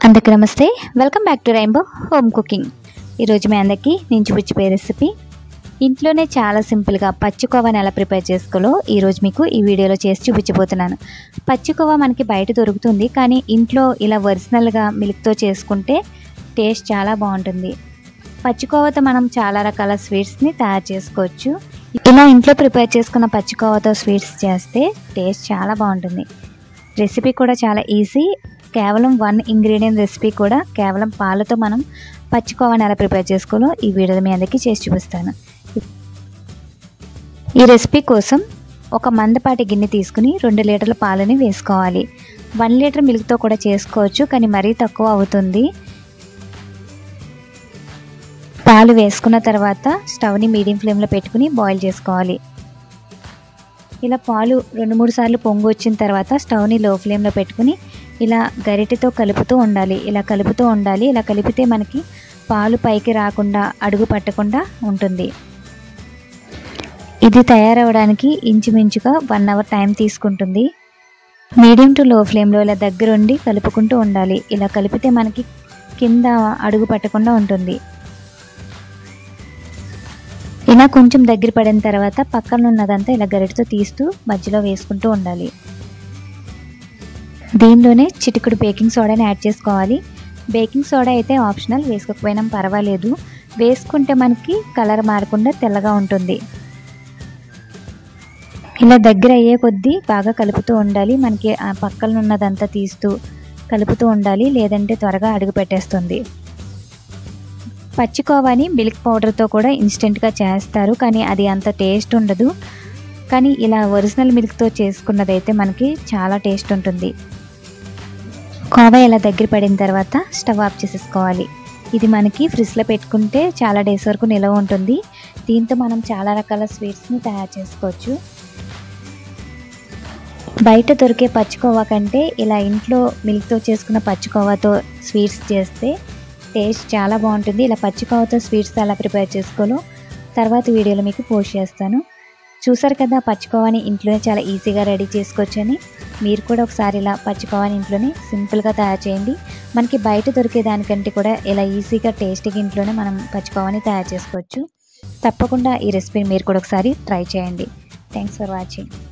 అందరికీ నమస్తే welcome back to rainbow home cooking ఈరోజు మీ అందరికీ నేను చూపించే రెసిపీ ఇంట్లోనే చాలా సింపుల్గా పచ్చికోవాని ఎలా ప్రిపేర్ చేసుకోలో ఈరోజు మీకు ఈ వీడియోలో చేసి చూపించబోతున్నాను పచ్చికోవా మనకి బయట దొరుకుతుంది కానీ ఇంట్లో ఇలా ఒరిజినల్గా మిల్క్తో చేసుకుంటే టేస్ట్ చాలా బాగుంటుంది పచ్చికోవతో మనం చాలా రకాల స్వీట్స్ని తయారు చేసుకోవచ్చు ఇలా ఇంట్లో ప్రిపేర్ చేసుకున్న పచ్చికోవతో స్వీట్స్ చేస్తే టేస్ట్ చాలా బాగుంటుంది రెసిపీ కూడా చాలా ఈజీ కేవలం వన్ ఇంగ్రీడియంట్ రెసిపీ కూడా కేవలం పాలతో మనం పచ్చికోవాని ఎలా ప్రిపేర్ చేసుకోవాలో ఈ వీడియోలో మీ అందరికీ చేసి చూపిస్తాను ఈ రెసిపీ కోసం ఒక మందపాటి గిన్నె తీసుకుని రెండు లీటర్ల పాలని వేసుకోవాలి వన్ లీటర్ మిల్క్తో కూడా చేసుకోవచ్చు కానీ మరీ తక్కువ అవుతుంది పాలు వేసుకున్న తర్వాత స్టవ్ని మీడియం ఫ్లేమ్లో పెట్టుకుని బాయిల్ చేసుకోవాలి ఇలా పాలు రెండు మూడు సార్లు పొంగు వచ్చిన తర్వాత స్టవ్ని లో ఫ్లేమ్లో పెట్టుకుని ఇలా గరిటెతో కలుపుతూ ఉండాలి ఇలా కలుపుతూ ఉండాలి ఇలా కలిపితే మనకి పాలు పైకి రాకుండా అడుగు పట్టకుండా ఉంటుంది ఇది తయారవడానికి ఇంచుమించుగా వన్ అవర్ టైం తీసుకుంటుంది మీడియం టు లో ఫ్లేమ్లో ఇలా దగ్గరుండి కలుపుకుంటూ ఉండాలి ఇలా కలిపితే మనకి కింద అడుగు పట్టకుండా ఉంటుంది ఇలా కొంచెం దగ్గర పడిన తర్వాత పక్కన ఉన్నదంతా ఇలా గరిటతో తీస్తూ మధ్యలో వేసుకుంటూ ఉండాలి దీనిలోనే చిటికుడు బేకింగ్ సోడాని యాడ్ చేసుకోవాలి బేకింగ్ సోడా అయితే ఆప్షనల్ వేసుకోకపోయినా పర్వాలేదు వేసుకుంటే మనకి కలర్ మారకుండా తెల్లగా ఉంటుంది ఇలా దగ్గర అయ్యే కొద్దీ బాగా కలుపుతూ ఉండాలి మనకి ఆ పక్కన ఉన్నదంతా తీస్తూ కలుపుతూ ఉండాలి లేదంటే త్వరగా అడుగు పెట్టేస్తుంది పచ్చికోవాని మిల్క్ పౌడర్తో కూడా ఇన్స్టెంట్గా చేస్తారు కానీ అది అంత టేస్ట్ ఉండదు కానీ ఇలా ఒరిజినల్ మిల్క్తో చేసుకున్నదైతే మనకి చాలా టేస్ట్ ఉంటుంది కోవా ఇలా దగ్గర పడిన తర్వాత స్టవ్ ఆఫ్ చేసేసుకోవాలి ఇది మనకి ఫ్రిడ్జ్లో పెట్టుకుంటే చాలా డేస్ వరకు నిలవ ఉంటుంది దీంతో మనం చాలా రకాల స్వీట్స్ని తయారు చేసుకోవచ్చు బయట దొరికే పచ్చికోవా కంటే ఇలా ఇంట్లో మిల్క్తో చేసుకున్న పచ్చికోవాతో స్వీట్స్ చేస్తే టేస్ట్ చాలా బాగుంటుంది ఇలా పచ్చికోవతో స్వీట్స్ ఎలా ప్రిపేర్ చేసుకోలో తర్వాత వీడియోలో మీకు పోస్ట్ చేస్తాను చూసారు కదా పచ్చికోవాని ఇంట్లోనే చాలా ఈజీగా రెడీ చేసుకోవచ్చని మీరు కూడా ఒకసారి ఇలా పచ్చికోవాని ఇంట్లోనే సింపుల్గా తయారు చేయండి మనకి బయట దొరికే దానికంటే కూడా ఇలా ఈజీగా టేస్టీగా ఇంట్లోనే మనం పచ్చికోవాని తయారు చేసుకోవచ్చు తప్పకుండా ఈ రెసిపీని మీరు కూడా ఒకసారి ట్రై చేయండి థ్యాంక్స్ ఫర్ వాచింగ్